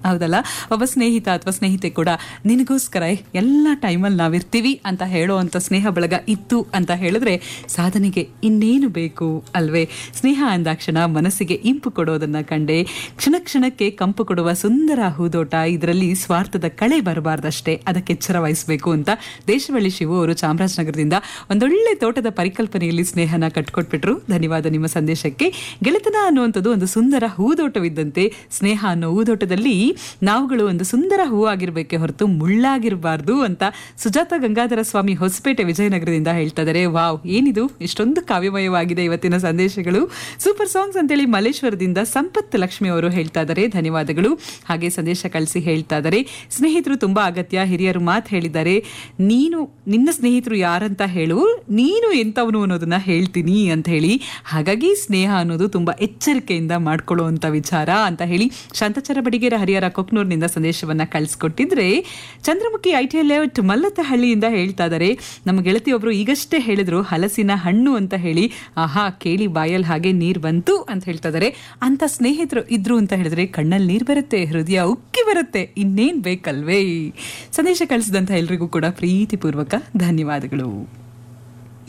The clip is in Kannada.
ಹೌದಲ್ಲ ಒಬ್ಬ ಸ್ನೇಹಿತ ಅಥವಾ ಸ್ನೇಹಿತೆ ಕೂಡ ನಿನಗೋಸ್ಕರ ಎಲ್ಲ ಟೈಮಲ್ಲಿ ನಾವಿರ್ತೀವಿ ಅಂತ ಹೇಳುವಂಥ ಸ್ನೇಹ ಬಳಗ ಇತ್ತು ಅಂತ ಹೇಳಿದ್ರೆ ಸಾಧನೆಗೆ ಇನ್ನೇನು ಬೇಕು ಅಲ್ವೇ ಸ್ನೇಹ ಅಂದಾಕ್ಷಣ ಮನಸ್ಸಿಗೆ ಇಂಪು ಕೊಡೋದನ್ನ ಕಂಡೆ ಕ್ಷಣ ಕ್ಷಣಕ್ಕೆ ಕಂಪು ಕೊಡುವ ಸುಂದರ ಹೂದೋಟ ಇದರಲ್ಲಿ ಸ್ವಾರ್ಥದ ಕಳೆ ಬರಬಾರ್ದಷ್ಟೇ ಅದಕ್ಕೆ ಎಚ್ಚರ ವಹಿಸಬೇಕು ಅಂತ ದೇಶವಳ್ಳಿ ಶಿವು ಅವರು ಚಾಮರಾಜನಗರದಿಂದ ಒಂದೊಳ್ಳೆ ತೋಟದ ಪರಿಕಲ್ಪನೆಯಲ್ಲಿ ಸ್ನೇಹನ ಕಟ್ಕೊಟ್ಬಿಟ್ರು ಧನ್ಯವಾದ ನಿಮ್ಮ ಸಂದೇಶಕ್ಕೆ ಗೆಳೆತನ ಅನ್ನುವಂಥದ್ದು ಒಂದು ಸುಂದರ ಹೂದೋಟವಿದ್ದಂತೆ ಸ್ನೇಹ ಅನ್ನೋ ಹೂದೋಟದಲ್ಲಿ ನಾವುಗಳು ಒಂದು ಸುಂದರ ಹೂ ಆಗಿರ್ಬೇಕೆ ಹೊರತು ಮುಳ್ಳಾಗಿರಬಾರ್ದು ಅಂತ ಸುಜಾತ ಗಂಗಾಧರ ಸ್ವಾಮಿ ಹೊಸಪೇಟೆ ವಿಜಯನಗರದಿಂದ ಹೇಳ್ತಾ ಇದ್ದಾರೆ ವಾವ್ ಏನಿದು ಇಷ್ಟೊಂದು ಕಾವ್ಯಮಯವಾಗಿದೆ ಇವತ್ತಿನ ಸಂದೇಶಗಳು ಸೂಪರ್ ಸಾಂಗ್ಸ್ ಅಂತೇಳಿ ಮಲೇಶ್ವರದಿಂದ ಸಂಪತ್ ಲಕ್ಷ್ಮಿ ಅವರು ಹೇಳ್ತಾ ಇದ್ದಾರೆ ಧನ್ಯವಾದಗಳು ಹಾಗೆ ಸಂದೇಶ ಕಳಿಸಿ ಹೇಳ್ತಾ ಇದ್ದಾರೆ ಸ್ನೇಹಿತರು ತುಂಬಾ ಅಗತ್ಯ ಹಿರಿಯರು ಮಾತು ಹೇಳಿದ್ದಾರೆ ನೀನು ನಿನ್ನ ಸ್ನೇಹಿತರು ಯಾರಂತ ಹೇಳು ನೀನು ಎಂತವನು ಅನ್ನೋದನ್ನ ಹೇಳ್ತೀನಿ ಅಂತ ಹೇಳಿ ಹಾಗಾಗಿ ಸ್ನೇಹ ಅನ್ನೋದು ತುಂಬಾ ಎಚ್ಚರಿಕೆಯಿಂದ ಮಾಡ್ಕೊಳ್ಳುವಂತ ವಿಚಾರ ಅಂತ ಹೇಳಿ ಶಾಂತಚರ ಬಡಿಗೇರ ಹರಿಹರ ಕೊಕ್ನೂರ್ನಿಂದ ಸಂದೇಶವನ್ನ ಕಳಿಸ್ಕೊಟ್ಟಿದ್ರೆ ಚಂದ್ರಮುಖಿ ಐ ಟಿ ಲೇಔಟ್ ಮಲ್ಲತ್ತಹಳ್ಳಿಯಿಂದ ಹೇಳ್ತಾ ಇದ್ದಾರೆ ನಮ್ಮ ಗೆಳತಿಯೊಬ್ರು ಈಗಷ್ಟೇ ಹೇಳಿದ್ರು ಹಲಸಿನ ಹಣ್ಣು ಅಂತ ಹೇಳಿ ಆಹಾ ಕೇಳಿ ಬಾಯಲ್ಲಿ ಹಾಗೆ ನೀರ್ ಬಂತು ಅಂತ ಹೇಳ್ತಾ ಇದ್ದಾರೆ ಅಂತ ಸ್ನೇಹಿತರು ಇದ್ರು ಅಂತ ಹೇಳಿದ್ರೆ ಕಣ್ಣಲ್ಲಿ ನೀರ್ ಬರುತ್ತೆ ಹೃದಯ ಉಕ್ಕಿ ಬರುತ್ತೆ ಇನ್ನೇನ್ ಬೇಕಲ್ವೇ ಸಂದೇಶ ಕಳಿಸಿದಂತ ಎಲ್ರಿಗೂ ಕೂಡ ಪ್ರೀತಿಪೂರ್ವಕ ಧನ್ಯವಾದಗಳು